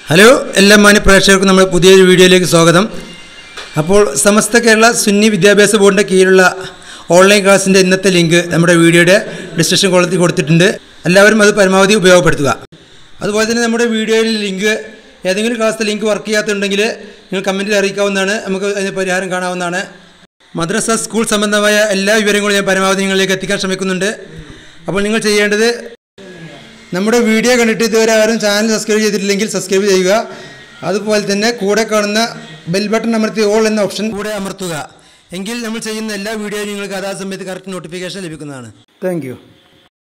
hello എല്ലാ മാന്യ പ്രേക്ഷകർക്കും നമ്മുടെ പുതിയൊരു വീഡിയോയിലേക്ക് സ്വാഗതം അപ്പോൾ സമസ്ത കേരള സുന്നി വിദ്യാഭ്യാസ ബോർഡിൻ്റെ കീഴിലുള്ള ഓൺലൈൻ ക്ലാസ്സിൻ്റെ ഇന്നത്തെ ലിങ്ക് നമ്മുടെ വീഡിയോയുടെ ഡിസ്ക്രിപ്ഷൻ കോളത്തിൽ കൊടുത്തിട്ടുണ്ട് എല്ലാവരും അത് പരമാവധി ഉപയോഗപ്പെടുത്തുക അതുപോലെ തന്നെ നമ്മുടെ വീഡിയോയിൽ ലിങ്ക് ഏതെങ്കിലും ക്ലാസ്സിലെ ലിങ്ക് വർക്ക് ചെയ്യാത്തുണ്ടെങ്കിൽ നിങ്ങൾ കമൻറ്റിൽ അറിയിക്കാവുന്നതാണ് നമുക്ക് അതിന് പരിഹാരം കാണാവുന്നതാണ് മദ്രസ സ്കൂൾ സംബന്ധമായ എല്ലാ വിവരങ്ങളും ഞാൻ പരമാവധി നിങ്ങളിലേക്ക് എത്തിക്കാൻ ശ്രമിക്കുന്നുണ്ട് അപ്പോൾ നിങ്ങൾ ചെയ്യേണ്ടത് നമ്മുടെ വീഡിയോ കണ്ടിട്ട് ഇതുവരെ ആരും ചാനൽ സബ്സ്ക്രൈബ് ചെയ്തിട്ടില്ലെങ്കിൽ സബ്സ്ക്രൈബ് ചെയ്യുക അതുപോലെ തന്നെ കൂടെ കാണുന്ന ബെൽ ബട്ടൺ അമർത്തി ഓൾ എന്ന ഓപ്ഷൻ കൂടെ അമർത്തുക എങ്കിൽ നമ്മൾ ചെയ്യുന്ന എല്ലാ വീഡിയോയും നിങ്ങൾക്ക് അതാ സമയത്ത് കറക്റ്റ് നോട്ടിഫിക്കേഷൻ ലഭിക്കുന്നതാണ് താങ്ക്